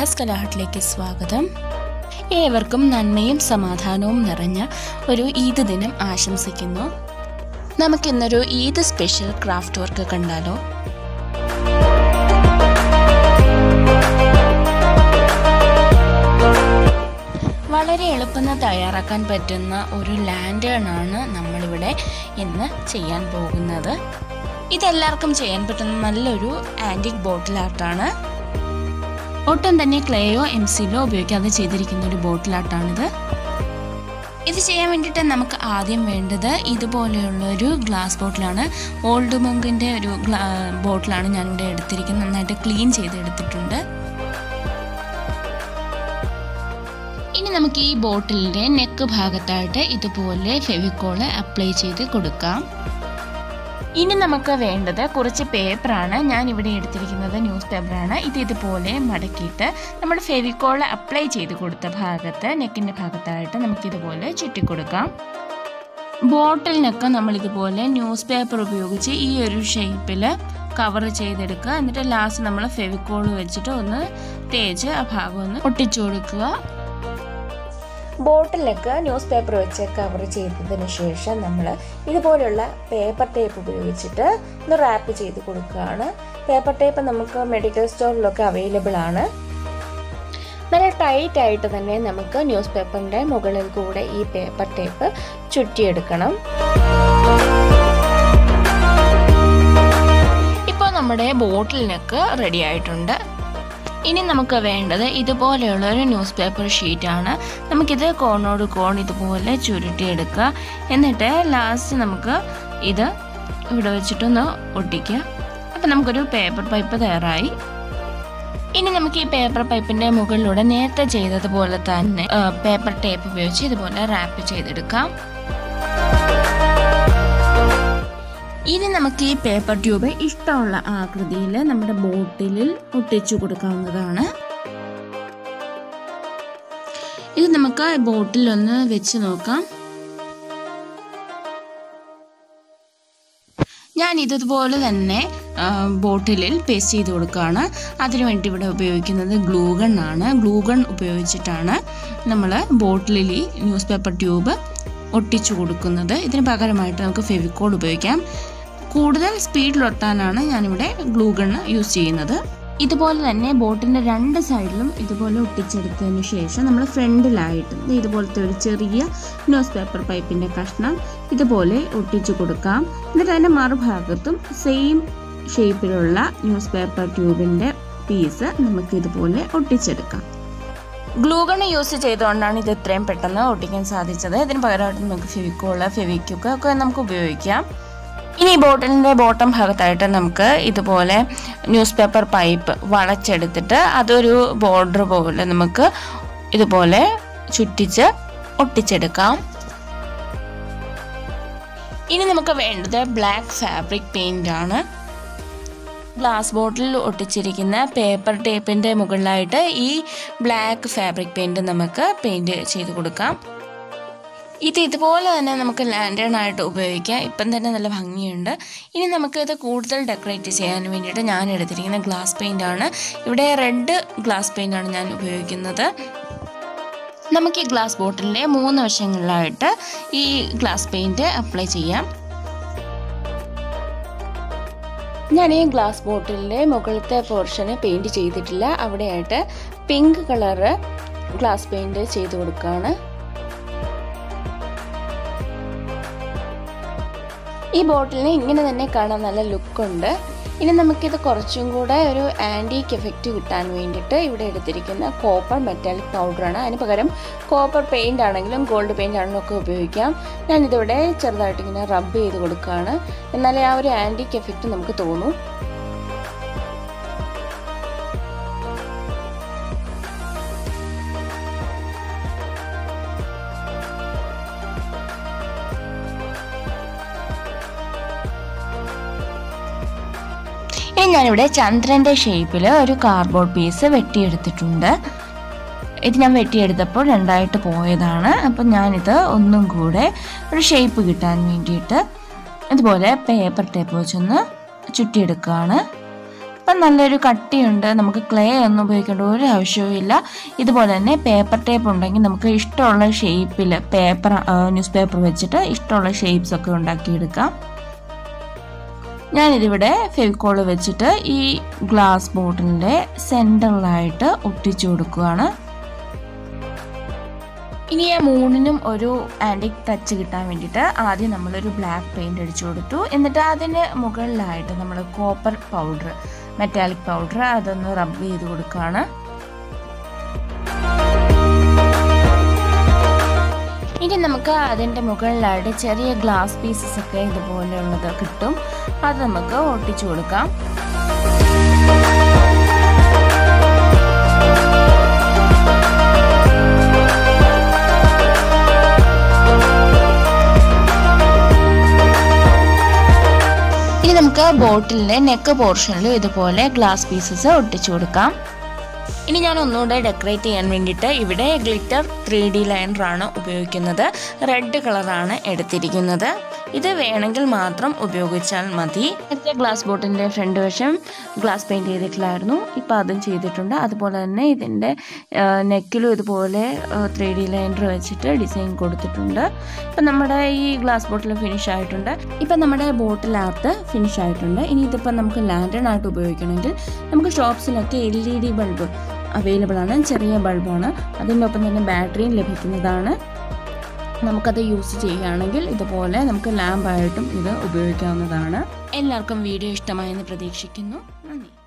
ഷീലാസ് കലാഹട്ടിലേക്ക് സ്വാഗതം ഏവർക്കും നന്മയും സമാധാനവും നിറഞ്ഞ ഒരു ഈദ് ദിനം ആശംസിക്കുന്നു നമുക്കിന്നൊരു ഈദ് സ്പെഷ്യൽ ക്രാഫ്റ്റ് വർക്ക് കണ്ടാലോ വളരെ എളുപ്പത്തിൽ തയ്യാറാക്കാൻ പറ്റുന്ന ഒരു ലാൻഡേൺ ആണ് നമ്മളിവിടെ ഇന്ന് ചെയ്യാൻ പോകുന്നത് ഇതെല്ലാവർക്കും ചെയ്യാൻ പറ്റുന്ന നല്ലൊരു ആൻറ്റിക് ബോട്ടിൽ ആർട്ടാണ് ഒട്ടും തന്നെ ക്ലേയോ എംസിലോ ഉപയോഗിക്കാതെ ചെയ്തിരിക്കുന്ന ഒരു ബോട്ടിൽ ആർട്ടാണിത് ഇത് ചെയ്യാൻ വേണ്ടിയിട്ട് നമുക്ക് ആദ്യം വേണ്ടത് ഇതുപോലെയുള്ള ഒരു ഗ്ലാസ് ബോട്ടിലാണ് ഓൾഡ് മങ്കിൻ്റെ ഒരു ഗ്ലാ ബോട്ടിലാണ് ഞാനിവിടെ എടുത്തിരിക്കുന്നത് നന്നായിട്ട് ക്ലീൻ ചെയ്ത് എടുത്തിട്ടുണ്ട് ഇനി നമുക്ക് ഈ ബോട്ടിലിൻ്റെ നെക്ക് ഭാഗത്തായിട്ട് ഇതുപോലെ ഫെവിക്കോള് അപ്ലൈ ചെയ്ത് കൊടുക്കാം ഇനി നമുക്ക് വേണ്ടത് കുറച്ച് പേപ്പറാണ് ഞാൻ ഇവിടെ എടുത്തിരിക്കുന്നത് ന്യൂസ് പേപ്പറാണ് ഇത് ഇതുപോലെ മടക്കിയിട്ട് നമ്മൾ ഫെവിക്കോൾ അപ്ലൈ ചെയ്ത് കൊടുത്ത ഭാഗത്ത് നെക്കിൻ്റെ ഭാഗത്തായിട്ട് നമുക്കിതുപോലെ ചുറ്റിക്കൊടുക്കാം ബോട്ടിലിനൊക്കെ നമ്മൾ ഇതുപോലെ ന്യൂസ് പേപ്പർ ഉപയോഗിച്ച് ഈ ഒരു ഷേപ്പിൽ കവർ ചെയ്തെടുക്കുക എന്നിട്ട് ലാസ്റ്റ് നമ്മൾ ഫെവിക്കോൾ വെച്ചിട്ട് ഒന്ന് തേച്ച് ആ ഭാഗം ഒന്ന് ഒട്ടിച്ചു കൊടുക്കുക ബോട്ടിലൊക്കെ ന്യൂസ് പേപ്പർ വെച്ച് കവർ ചെയ്തതിന് ശേഷം നമ്മൾ ഇതുപോലുള്ള പേപ്പർ ടേപ്പ് ഉപയോഗിച്ചിട്ട് ഒന്ന് റാപ്പ് ചെയ്ത് കൊടുക്കുകയാണ് പേപ്പർ ടേപ്പ് നമുക്ക് മെഡിക്കൽ സ്റ്റോറിലൊക്കെ അവൈലബിൾ ആണ് നല്ല ടൈറ്റ് ആയിട്ട് തന്നെ നമുക്ക് ന്യൂസ് പേപ്പറിൻ്റെ മുകളിൽ കൂടെ ഈ പേപ്പർ ടേപ്പ് ചുറ്റിയെടുക്കണം ഇപ്പോൾ നമ്മുടെ ബോട്ടിലിനൊക്കെ റെഡി ആയിട്ടുണ്ട് ഇനി നമുക്ക് വേണ്ടത് ഇതുപോലെയുള്ള ഒരു ന്യൂസ് പേപ്പർ ഷീറ്റാണ് നമുക്കിത് കോണോട് കോൺ ഇതുപോലെ ചുരുട്ടിയെടുക്കുക എന്നിട്ട് ലാസ്റ്റ് നമുക്ക് ഇത് ഇവിടെ വെച്ചിട്ടൊന്ന് ഒട്ടിക്കുക അപ്പം നമുക്കൊരു പേപ്പർ പൈപ്പ് തയ്യാറായി ഇനി നമുക്ക് ഈ പേപ്പർ പൈപ്പിൻ്റെ മുകളിലൂടെ നേരത്തെ ചെയ്തതുപോലെ തന്നെ പേപ്പർ ടേപ്പ് ഉപയോഗിച്ച് ഇതുപോലെ റാപ്പ് ചെയ്തെടുക്കാം ഇനി നമുക്ക് ഈ പേപ്പർ ട്യൂബ് ഇഷ്ടമുള്ള ആകൃതിയിൽ നമ്മുടെ ബോട്ടിലിൽ ഒട്ടിച്ചു കൊടുക്കാവുന്നതാണ് ഇത് നമുക്ക് ബോട്ടിലൊന്ന് വെച്ച് നോക്കാം ഞാൻ ഇതുപോലെ തന്നെ ബോട്ടിലിൽ പേസ്റ്റ് ചെയ്ത് കൊടുക്കുകയാണ് അതിനുവേണ്ടി ഇവിടെ ഉപയോഗിക്കുന്നത് ഗ്ലൂഗൺ ആണ് ഗ്ലൂഗൺ ഉപയോഗിച്ചിട്ടാണ് നമ്മൾ ബോട്ടിലിൽ ഈ ന്യൂസ് പേപ്പർ ട്യൂബ് ഒട്ടിച്ചു കൊടുക്കുന്നത് ഇതിന് പകരമായിട്ട് നമുക്ക് ഫെവിക്കോൾ ഉപയോഗിക്കാം കൂടുതൽ സ്പീഡിൽ ഒട്ടാനാണ് ഞാനിവിടെ ഗ്ലൂഗൺ യൂസ് ചെയ്യുന്നത് ഇതുപോലെ തന്നെ ബോട്ടിൻ്റെ രണ്ട് സൈഡിലും ഇതുപോലെ ഒട്ടിച്ചെടുത്തതിന് ശേഷം നമ്മൾ ഫ്രണ്ടിലായിട്ട് ഇതുപോലത്തെ ഒരു ചെറിയ ന്യൂസ് പേപ്പർ പൈപ്പിൻ്റെ കഷ്ണം ഇതുപോലെ ഒട്ടിച്ചു കൊടുക്കാം എന്നിട്ട് അതിൻ്റെ മറുഭാഗത്തും സെയിം ഷേപ്പിലുള്ള ന്യൂസ് പേപ്പർ ട്യൂബിൻ്റെ പീസ് നമുക്ക് ഇതുപോലെ ഒട്ടിച്ചെടുക്കാം ഗ്ലൂഗൺ യൂസ് ചെയ്തുകൊണ്ടാണ് ഇത് ഇത്രയും പെട്ടെന്ന് ഒട്ടിക്കാൻ സാധിച്ചത് ഇതിന് പകരമായിട്ട് നമുക്ക് ഫെവിക്കോള് ഫെവിക്യുക്ക് ഒക്കെ നമുക്ക് ഉപയോഗിക്കാം ഇനി ബോട്ടിലിൻ്റെ ബോട്ടം ഭാഗത്തായിട്ട് നമുക്ക് ഇതുപോലെ ന്യൂസ് പേപ്പർ പൈപ്പ് വളച്ചെടുത്തിട്ട് അതൊരു ബോർഡർ പോലെ നമുക്ക് ഇതുപോലെ ചുറ്റിച്ച് ഒട്ടിച്ചെടുക്കാം ഇനി നമുക്ക് വേണ്ടത് ബ്ലാക്ക് ഫാബ്രിക് പെയിൻ്റ് ആണ് ഗ്ലാസ് ബോട്ടിൽ ഒട്ടിച്ചിരിക്കുന്ന പേപ്പർ ടേപ്പിൻ്റെ മുകളിലായിട്ട് ഈ ബ്ലാക്ക് ഫാബ്രിക് പെയിൻറ് നമുക്ക് പെയിൻറ് ചെയ്ത് കൊടുക്കാം ഇത് ഇതുപോലെ തന്നെ നമുക്ക് ലാൻഡേൺ ആയിട്ട് ഉപയോഗിക്കാം ഇപ്പം തന്നെ നല്ല ഭംഗിയുണ്ട് ഇനി നമുക്ക് ഇത് കൂടുതൽ ഡെക്കറേറ്റ് ചെയ്യാൻ വേണ്ടിയിട്ട് ഞാൻ എടുത്തിരിക്കുന്ന ഗ്ലാസ് പെയിൻ്റ് ആണ് ഇവിടെ റെഡ് ഗ്ലാസ് പെയിൻ്റ് ആണ് ഞാൻ ഉപയോഗിക്കുന്നത് നമുക്ക് ഈ ഗ്ലാസ് ബോട്ടിലിൻ്റെ മൂന്ന് വശങ്ങളിലായിട്ട് ഈ ഗ്ലാസ് പെയിൻറ് അപ്ലൈ ചെയ്യാം ഞാൻ ഈ ഗ്ലാസ് ബോട്ടിലിൻ്റെ മുകളിലത്തെ പോർഷന് പെയിൻറ് ചെയ്തിട്ടില്ല അവിടെയായിട്ട് പിങ്ക് കളറ് ഗ്ലാസ് പെയിൻറ് ചെയ്ത് കൊടുക്കുകയാണ് ഈ ബോട്ടിലിന് ഇങ്ങനെ തന്നെ കാണാൻ നല്ല ലുക്കുണ്ട് ഇനി നമുക്കിത് കുറച്ചും കൂടെ ഒരു ആൻറ്റീക്ക് എഫക്റ്റ് കിട്ടാൻ വേണ്ടിയിട്ട് ഇവിടെ എടുത്തിരിക്കുന്ന കോപ്പർ മെറ്റാലിക് പൗഡറാണ് അതിന് പകരം കോപ്പർ പെയിൻ്റ് ആണെങ്കിലും ഗോൾഡ് പെയിൻ്റ് ആണെങ്കിലും ഒക്കെ ഉപയോഗിക്കാം ഞാനിതിവിടെ ചെറുതായിട്ട് ഇങ്ങനെ റബ്ബ് ചെയ്ത് കൊടുക്കുകയാണ് എന്നാലേ ആ ഒരു ആൻറ്റീക്ക് എഫക്റ്റ് നമുക്ക് തോന്നും ഇനി ഞാനിവിടെ ചന്ദ്രൻ്റെ ഷേപ്പിൽ ഒരു കാർഡ്ബോർഡ് പീസ് വെട്ടിയെടുത്തിട്ടുണ്ട് ഇത് ഞാൻ വെട്ടിയെടുത്തപ്പോൾ രണ്ടായിട്ട് പോയതാണ് അപ്പം ഞാനിത് ഒന്നും കൂടെ ഒരു ഷേപ്പ് കിട്ടാൻ വേണ്ടിയിട്ട് ഇതുപോലെ പേപ്പർ ടേപ്പ് വെച്ചൊന്ന് ചുറ്റിയെടുക്കുകയാണ് അപ്പം നല്ലൊരു കട്ടിയുണ്ട് നമുക്ക് ക്ലേ ഒന്നും ഉപയോഗിക്കേണ്ട ഒരു ആവശ്യവും ഇല്ല ഇതുപോലെ തന്നെ പേപ്പർ ടേപ്പ് ഉണ്ടെങ്കിൽ നമുക്ക് ഇഷ്ടമുള്ള ഷേപ്പിൽ പേപ്പർ ന്യൂസ് പേപ്പർ വെച്ചിട്ട് ഇഷ്ടമുള്ള ഷേപ്സ് ഒക്കെ ഉണ്ടാക്കിയെടുക്കാം ഞാനിതിവിടെ ഫെവിക്കോള് വെച്ചിട്ട് ഈ ഗ്ലാസ് ബോട്ടിലിൻ്റെ സെൻറ്ററിലായിട്ട് ഒട്ടിച്ചു കൊടുക്കുകയാണ് ഇനി ആ മൂന്നിനും ഒരു ആൻറ്റിക് ടച്ച് കിട്ടാൻ വേണ്ടിയിട്ട് ആദ്യം നമ്മളൊരു ബ്ലാക്ക് പെയിൻറ് അടിച്ചു കൊടുത്തു എന്നിട്ട് അതിന് മുകളിലായിട്ട് നമ്മൾ കോപ്പർ പൗഡർ മെറ്റാലിക് പൗഡർ അതൊന്ന് റബ്ബ് ചെയ്ത് കൊടുക്കുകയാണ് ഇനി നമുക്ക് അതിൻ്റെ മുകളിലായിട്ട് ചെറിയ ഗ്ലാസ് പീസസ് ഒക്കെ ഇതുപോലെയുള്ളത് കിട്ടും അത് നമുക്ക് ഒട്ടിച്ചു കൊടുക്കാം ഇനി നമുക്ക് ബോട്ടിലിൻ്റെ നെക്ക് പോർഷനിലും ഇതുപോലെ ഗ്ലാസ് പീസസ് ഒട്ടിച്ചു കൊടുക്കാം ഇനി ഞാൻ ഒന്നുകൂടെ ഡെക്കറേറ്റ് ചെയ്യാൻ വേണ്ടിയിട്ട് ഇവിടെ ഗ്ലിറ്റർ ത്രീ ഡി ലൈനറാണ് ഉപയോഗിക്കുന്നത് റെഡ് കളറാണ് എടുത്തിരിക്കുന്നത് ഇത് വേണമെങ്കിൽ മാത്രം ഉപയോഗിച്ചാൽ മതി നേരത്തെ ഗ്ലാസ് ബോട്ടിൻ്റെ ഫ്രണ്ട് വശം ഗ്ലാസ് പെയിൻറ് ചെയ്തിട്ടില്ലായിരുന്നു ഇപ്പോൾ അതും ചെയ്തിട്ടുണ്ട് അതുപോലെ തന്നെ ഇതിൻ്റെ നെക്കിലും ഇതുപോലെ ത്രീ ഡി ലൈനർ വെച്ചിട്ട് ഡിസൈൻ കൊടുത്തിട്ടുണ്ട് ഇപ്പം നമ്മുടെ ഈ ഗ്ലാസ് ബോട്ടിൽ ഫിനിഷ് ആയിട്ടുണ്ട് ഇപ്പം നമ്മുടെ ബോട്ടിലകത്ത് ഫിനിഷ് ആയിട്ടുണ്ട് ഇനി ഇതിപ്പോൾ നമുക്ക് ലാൻഡേൺ ആയിട്ട് ഉപയോഗിക്കണമെങ്കിൽ നമുക്ക് ഷോപ്സിലൊക്കെ L E D bulb available ആണ് ചെറിയ ബൾബാണ് അതിൻ്റെ ഒപ്പം തന്നെ ബാറ്ററിയും ലഭിക്കുന്നതാണ് നമുക്കത് യൂസ് ചെയ്യുകയാണെങ്കിൽ ഇതുപോലെ നമുക്ക് ലാമ്പായിട്ടും ഇത് ഉപയോഗിക്കാവുന്നതാണ് എല്ലാവർക്കും വീഡിയോ ഇഷ്ടമായെന്ന് പ്രതീക്ഷിക്കുന്നു നന്ദി